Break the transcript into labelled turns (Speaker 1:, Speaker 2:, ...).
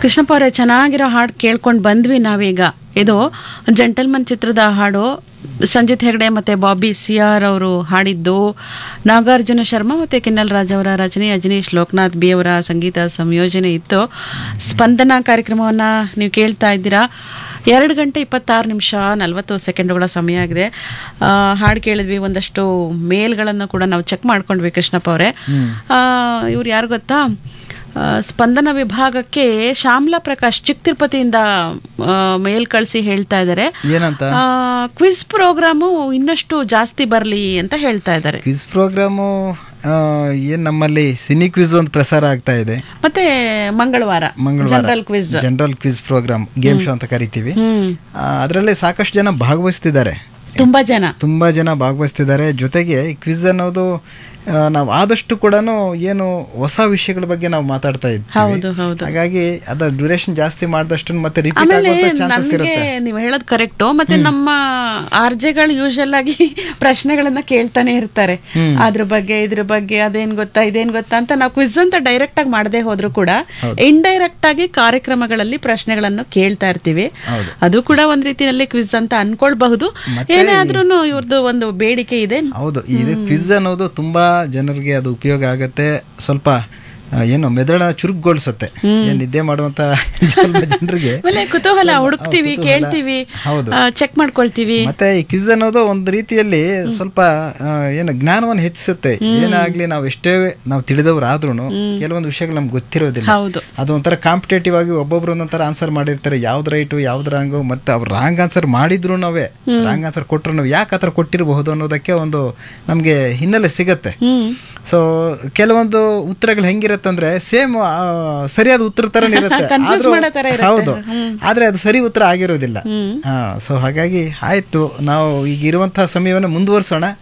Speaker 1: ಕೃಷ್ಣಪ್ಪ ಅವರೇ ಚೆನ್ನಾಗಿರೋ ಹಾಡು ಕೇಳ್ಕೊಂಡು ಬಂದ್ವಿ ನಾವೀಗ ಇದು ಜಂಟಲ್ಮನ್ ಚಿತ್ರದ ಹಾಡು ಸಂಜಿತ್ ಹೆಗಡೆ ಮತ್ತೆ ಬಾಬಿ ಸಿ ಆರ್ ಅವರು ಹಾಡಿದ್ದು ನಾಗಾರ್ಜುನ ಶರ್ಮಾ ಮತ್ತೆ ಕಿನ್ನಲ್ ರಾಜ್ ಅವರ ರಚನೆ ಅಜನೀಶ್ ಲೋಕನಾಥ್ ಬಿ ಅವರ ಸಂಗೀತ ಸಂಯೋಜನೆ ಇತ್ತು ಸ್ಪಂದನ ಕಾರ್ಯಕ್ರಮವನ್ನ ನೀವು ಕೇಳ್ತಾ ಇದ್ದೀರಾ ಎರಡು ಗಂಟೆ ಇಪ್ಪತ್ತಾರು ನಿಮಿಷ ನಲವತ್ತು ಸೆಕೆಂಡುಗಳ ಸಮಯ ಆಗಿದೆ ಆ, ಹಾಡು ಕೇಳಿದ್ವಿ ಒಂದಷ್ಟು ಮೇಲ್ಗಳನ್ನು ಕೂಡ ನಾವು ಚೆಕ್ ಮಾಡ್ಕೊಂಡ್ವಿ ಕೃಷ್ಣಪ್ಪ ಅವರೇ ಇವ್ರು ಯಾರು ಗೊತ್ತಾ ಆ, ಸ್ಪಂದನ ವಿಭಾಗಕ್ಕೆ ಶ್ಯಾಮ್ಲಾ ಪ್ರಕಾಶ್ ಚಿಕ್ಕ ತಿರುಪತಿಯಿಂದ ಆ, ಮೇಲ್ ಕಳಿಸಿ ಹೇಳ್ತಾ ಇದ್ದಾರೆ
Speaker 2: ಏನಂತ
Speaker 1: ಕ್ವಿಜ್ ಪ್ರೋಗ್ರಾಮು ಇನ್ನಷ್ಟು ಜಾಸ್ತಿ ಬರಲಿ ಅಂತ ಹೇಳ್ತಾ ಇದ್ದಾರೆ
Speaker 2: ಕ್ವಿಜ್ ಪ್ರೋಗ್ರಾಮು ಏನ್ ನಮ್ಮಲ್ಲಿ ಸಿನಿ ಕ್ವಿಜ್ ಒಂದು ಪ್ರಸಾರ ಆಗ್ತಾ ಇದೆ
Speaker 1: ಮತ್ತೆ ಮಂಗಳವಾರ
Speaker 2: ಮಂಗಳವಾರ
Speaker 1: general quiz
Speaker 2: general quiz programme game show ಅಂತ ಕರಿತೀವಿ
Speaker 1: ಹ್ಮ್
Speaker 2: ಅದರಲ್ಲಿ ಸಾಕಷ್ಟು ಜನ ಭಾಗವಹಿಸ್ತಿದ್ದಾರೆ
Speaker 1: ತುಂಬಾ ಜನ
Speaker 2: ತುಂಬಾ ಜನ ಭಾಗವಹಿಸ್ತಿದ್ದಾರೆ ಜೊತೆಗೆ ಕ್ವಿಜ್ ಅನ್ನೋದು ಆ, ನಾವು ಆದಷ್ಟು ಕೂಡ ಏನು ಹೊಸ ವಿಷಯಗಳ ಬಗ್ಗೆ ನಾವು ಮಾತಾಡ್ತಾ ಇದ್ದೀವಿ
Speaker 1: ಹೌದು ಹೌದು
Speaker 2: ಹಾಗಾಗಿ ಅದರ ಡ್ಯೂರೇಷನ್ ಜಾಸ್ತಿ ಮಾಡಿದಷ್ಟು ಮತ್ತೆ ರಿಪೀಟ್
Speaker 1: ಆಮೇಲೆ
Speaker 2: ಆಗುವಂತ ಚಾನ್ಸಸ್
Speaker 1: ನಮ್ಗೆ
Speaker 2: ಇರುತ್ತೆ
Speaker 1: ನೀವು ಹೇಳೋದು ಕರೆಕ್ಟು ಮತ್ತೆ ನಮ್ಮ ಆರ್ಜೆಗಳು ಯೂಶಲ್ ಆಗಿ ಪ್ರಶ್ನೆಗಳನ್ನ ಕೇಳ್ತಾನೆ ಇರ್ತಾರೆ ಅದ್ರ ಬಗ್ಗೆ ಇದ್ರ ಬಗ್ಗೆ ಅದೇನ್ ಗೊತ್ತಾ ಇದೇನ್ ಗೊತ್ತಾ ಅಂತ ನಾವು ಕ್ವಿಜ್ ಅಂತ ಡೈರೆಕ್ಟ್ ಆಗಿ ಮಾಡದೆ ಹೋದ್ರು ಕೂಡ ಇಂಡೈರೆಕ್ಟ್ ಆಗಿ ಕಾರ್ಯಕ್ರಮಗಳಲ್ಲಿ ಪ್ರಶ್ನೆಗಳನ್ನು ಕೇಳ್ತಾ ಇರ್ತೀವಿ
Speaker 2: ಹೌದು.
Speaker 1: ಅದು ಕೂಡ ಒಂದ್ ರೀತಿಯಲ್ಲಿ ಕ್ವಿಜ್ ಅಂತ ಅನ್ಕೊಳ್ಬಹುದು ಏನೇ ಆದ್ರೂ ಇವ್ರದ್ದು ಒಂದು ಬೇಡಿಕೆ ಇದೆ
Speaker 2: ಹೌದು ಇದು ಕ್ವಿಜ್ ಅನ್ನೋದು ತುಂಬಾ ಜನರಿಗೆ ಅದು ಉಪಯೋಗ ಆಗತ್ತೆ ಸ್ವಲ್ಪ ಆ, ಏನು ಮೆದುಳನ್ನ ಚುರುಕುಗೊಳಿಸುತ್ತೆ ಏನ್ ನಿದ್ದೆ ಮಾಡುವಂತ ಸ್ವಲ್ಪ ಜನರಿಗೆ
Speaker 1: ಆಮೇಲೆ ಕುತೂಹಲ ಹುಡುಕ್ತಿವಿ
Speaker 2: ಕುತೂಹಲ.
Speaker 1: ಕೇಳ್ತೀವಿ
Speaker 2: ಹೌದು
Speaker 1: ಚೆಕ್ ಮಾಡ್ಕೊಳ್ತೀವಿ
Speaker 2: ಮತ್ತೆ ಈ ಕ್ವಿಜ್ ಅನ್ನೋದು ಒಂದು ರೀತಿಯಲ್ಲಿ ಸ್ವಲ್ಪ ಆ, ಏನು ಜ್ಞಾನವನ್ನು ಹೆಚ್ಚಿಸುತ್ತೆ ಏನಾಗ್ಲಿ ನಾವು ಎಷ್ಟೇ ನಾವು ತಿಳಿದವ್ರು ಆದ್ರೂ ಕೆಲವೊಂದು ವಿಷಯಗಳು ನಮ್ಗೆ ಗೊತ್ತಿರೋದಿಲ್ಲ
Speaker 1: ಹೌದು
Speaker 2: ಅದು ಒಂಥರ ಕಾಂಪಿಟೇಟಿವ್ ಆಗಿ ಒಬ್ಬೊಬ್ರು ಒಂದೊಂಥರ ಆನ್ಸರ್ ಮಾಡಿರ್ತಾರೆ ಯಾವ್ದು ರೈಟು ಯಾವ್ದು ರಾಂಗು ಮತ್ತೆ ಅವ್ರು ರಾಂಗ್ ಆನ್ಸರ್ ಮಾಡಿದ್ರು ನಾವೇ ರಾಂಗ್ ಆನ್ಸರ್ ಕೊಟ್ಟರು ನಾವು ಯಾಕೆ ಆ ಥರ ಕೊಟ್ಟಿರಬಹುದು ಅನ್ನೋದಕ್ಕೆ ಒಂದು ನಮಗೆ ಹಿನ್ನೆಲೆ ಸಿಗತ್ತೆ
Speaker 1: ಹ್ಮ್
Speaker 2: ಸೊ ಕೆಲವೊಂದು ಉತ್ತರಗಳು ಹೆಂಗಿರತ್ತಂದ್ರೆ ಸೇಮ್ ಸರಿಯಾದ ಉತ್ತರ ತರ ಇರುತ್ತೆ
Speaker 1: Confuse
Speaker 2: ಆದ್ರೂ-
Speaker 1: ಮಾಡೋ ತರ ಇರುತ್ತೆ.
Speaker 2: ಹೌದು ಆದ್ರೆ ಅದು ಸರಿ ಉತ್ತರ ಆಗಿರೋದಿಲ್ಲ
Speaker 1: ಹ್ಮ್
Speaker 2: ಸೊ ಹಾಗಾಗಿ ಆಯ್ತು ನಾವು ಈಗ ಇರುವಂತಹ ಸಮಯವನ್ನು ಮುಂದುವರಿಸೋಣ